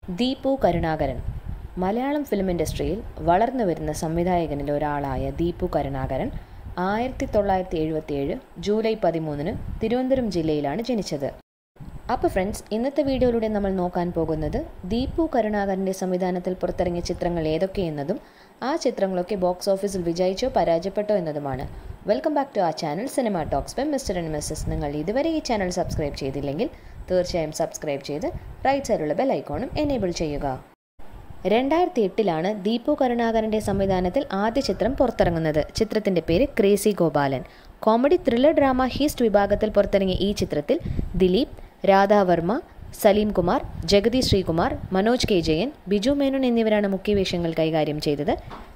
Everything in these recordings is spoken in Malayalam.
ദീപു കരുണാകരൻ മലയാളം ഫിലിം ഇൻഡസ്ട്രിയിൽ വളർന്നു വരുന്ന സംവിധായകനിൽ ഒരാളായ ദീപു കരുണാകരൻ ആയിരത്തി തൊള്ളായിരത്തി എഴുപത്തിയേഴ് ജൂലൈ പതിമൂന്നിന് തിരുവനന്തപുരം ജില്ലയിലാണ് ജനിച്ചത് അപ്പോൾ ഫ്രണ്ട്സ് ഇന്നത്തെ വീഡിയോയിലൂടെ നമ്മൾ നോക്കാൻ പോകുന്നത് ദീപു കരുണാകരൻ്റെ സംവിധാനത്തിൽ പുറത്തിറങ്ങിയ ചിത്രങ്ങൾ ഏതൊക്കെയെന്നതും ആ ചിത്രങ്ങളൊക്കെ ബോക്സ് ഓഫീസിൽ വിജയിച്ചോ പരാജയപ്പെട്ടോ എന്നതുമാണ് വെൽക്കം ബാക്ക് ടു ആ channel cinema talks by mister and missus നിങ്ങൾ ഇതുവരെ ഈ ചാനൽ സബ്സ്ക്രൈബ് ചെയ്തില്ലെങ്കിൽ തീർച്ചയായും സബ്സ്ക്രൈബ് ചെയ്ത് റൈറ്റ് സൈഡിലുള്ള ബെൽ ഐക്കോണും എനേബിൾ ചെയ്യുക രണ്ടായിരത്തി എട്ടിലാണ് ദീപു കരുണാകരൻ്റെ സംവിധാനത്തിൽ ആദ്യ ചിത്രം പുറത്തിറങ്ങുന്നത് ചിത്രത്തിൻ്റെ പേര് crazy Gopalan comedy thriller drama heist വിഭാഗത്തിൽ പുറത്തിറങ്ങിയ ഈ ചിത്രത്തിൽ ദിലീപ് രാധാവർമ്മ സലീം കുമാർ ജഗതി ശ്രീകുമാർ മനോജ് കെ ജയൻ ബിജു മേനോൻ എന്നിവരാണ് മുഖ്യവേഷങ്ങൾ കൈകാര്യം ചെയ്തത്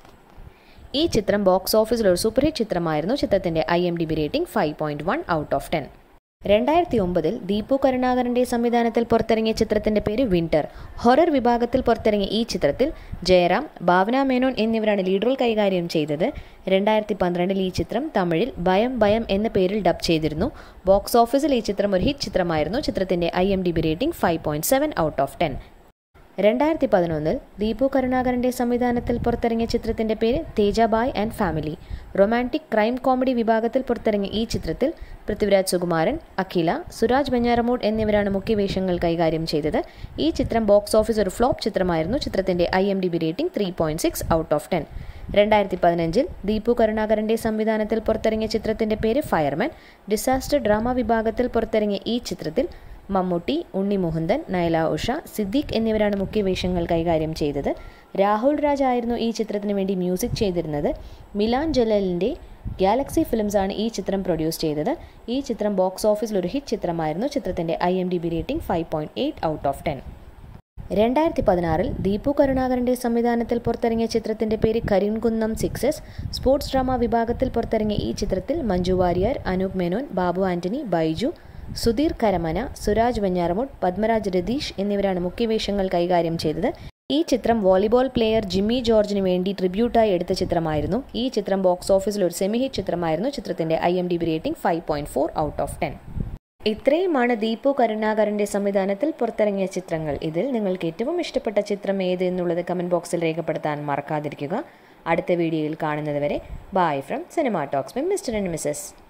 ഈ ചിത്രം ബോക്സ് ഓഫീസിൽ ഒരു സൂപ്പർ ഹിറ്റ് ചിത്രമായിരുന്നു ചിത്രത്തിൻ്റെ I M D B rating five point one out of ten രണ്ടായിരത്തി ഒമ്പതിൽ ദീപു കരുണാകരൻ്റെ സംവിധാനത്തിൽ പുറത്തിറങ്ങിയ ചിത്രത്തിൻ്റെ പേര് വിന്റർ ഹൊറർ വിഭാഗത്തിൽ പുറത്തിറങ്ങിയ ഈ ചിത്രത്തിൽ ജയറാം ഭാവന മേനോൻ എന്നിവരാണ് ലീഡ് റോൾ കൈകാര്യം ചെയ്തത് രണ്ടായിരത്തി പന്ത്രണ്ടിൽ ഈ ചിത്രം തമിഴിൽ ഭയം ഭയം എന്ന പേരിൽ ഡബ് ചെയ്തിരുന്നു ബോക്സ് ഓഫീസിൽ ഈ ചിത്രം ഒരു ഹിറ്റ് ചിത്രമായിരുന്നു ചിത്രത്തിൻ്റെ I M D B rating five point seven out of ten രണ്ടായിരത്തി പതിനൊന്നിൽ ദീപു കരുണാകരൻ്റെ സംവിധാനത്തിൽ പുറത്തിറങ്ങിയ ചിത്രത്തിൻ്റെ പേര് Thejabhai and family romantic crime comedy വിഭാഗത്തിൽ പുറത്തിറങ്ങിയ ഈ ചിത്രത്തിൽ പൃഥ്വിരാജ് സുകുമാരൻ അഖില സുരാജ് ബഞ്ഞാറമൂഡ് എന്നിവരാണ് മുഖ്യവേഷങ്ങൾ കൈകാര്യം ചെയ്തത് ഈ ചിത്രം ബോക്സ് ഓഫീസ് ഒരു ഫ്ലോപ്പ് ചിത്രമായിരുന്നു ചിത്രത്തിൻ്റെ I M D B rating three point six out of ten രണ്ടായിരത്തി പതിനഞ്ചിൽ ദീപു കരുണാകരൻ്റെ സംവിധാനത്തിൽ പുറത്തിറങ്ങിയ ചിത്രത്തിൻ്റെ പേര് ഫയർമാൻ ഡിസാസ്റ്റർ ഡ്രാമ വിഭാഗത്തിൽ പുറത്തിറങ്ങിയ ഈ ചിത്രത്തിൽ മമ്മൂട്ടി ഉണ്ണി മുകുന്ദൻ നയല ഉഷ സിദ്ദീഖ് എന്നിവരാണ് മുഖ്യവേഷങ്ങൾ കൈകാര്യം ചെയ്തത് രാഹുൽ രാജ് ആയിരുന്നു ഈ ചിത്രത്തിന് വേണ്ടി മ്യൂസിക് ചെയ്തിരുന്നത് മിലാൻ ജലലിൻ്റെ ഗാലക്സി ഫിലിംസാണ് ഈ ചിത്രം പ്രൊഡ്യൂസ് ചെയ്തത് ഈ ചിത്രം ബോക്സ് ഓഫീസിൽ ഒരു ഹിറ്റ് ചിത്രമായിരുന്നു ചിത്രത്തിൻ്റെ I M D B rating five point eight out of ten രണ്ടായിരത്തി പതിനാറിൽ ദീപു കരുണാകരൻ്റെ സംവിധാനത്തിൽ പുറത്തിറങ്ങിയ ചിത്രത്തിൻ്റെ പേര് കരിൻകുന്നം സിക്സസ് സ്പോർട്സ് ഡ്രാമ വിഭാഗത്തിൽ പുറത്തിറങ്ങിയ ഈ ചിത്രത്തിൽ മഞ്ജു വാര്യർ അനൂപ് മേനോൻ ബാബു ആന്റണി ബൈജു സുധീർ കരമന സുരാജ് വെഞ്ഞാറമുഡ് പത്മരാജ് രതീഷ് എന്നിവരാണ് മുഖ്യവേഷങ്ങൾ കൈകാര്യം ചെയ്തത് ഈ ചിത്രം വോളിബോൾ പ്ലെയർ ജിമ്മി ജോർജിന് വേണ്ടി ട്രിബ്യൂട്ടായി എടുത്ത ചിത്രമായിരുന്നു ഈ ചിത്രം ബോക്സ് ഓഫീസിൽ ഒരു സെമി ഹിറ്റ് ചിത്രമായിരുന്നു ചിത്രത്തിന്റെ I M D B rating five point four out of ten ഇത്രയുമാണ് ദീപു കരുണാകരന്റെ സംവിധാനത്തിൽ പുറത്തിറങ്ങിയ ചിത്രങ്ങൾ ഇതിൽ നിങ്ങൾക്ക് ഏറ്റവും ഇഷ്ടപ്പെട്ട ചിത്രം ഏത് എന്നുള്ളത് കമന്റ് ബോക്സിൽ രേഖപ്പെടുത്താൻ മറക്കാതിരിക്കുക അടുത്ത വീഡിയോയിൽ കാണുന്നത് വരെ bye from cinema talks by mister and Mrs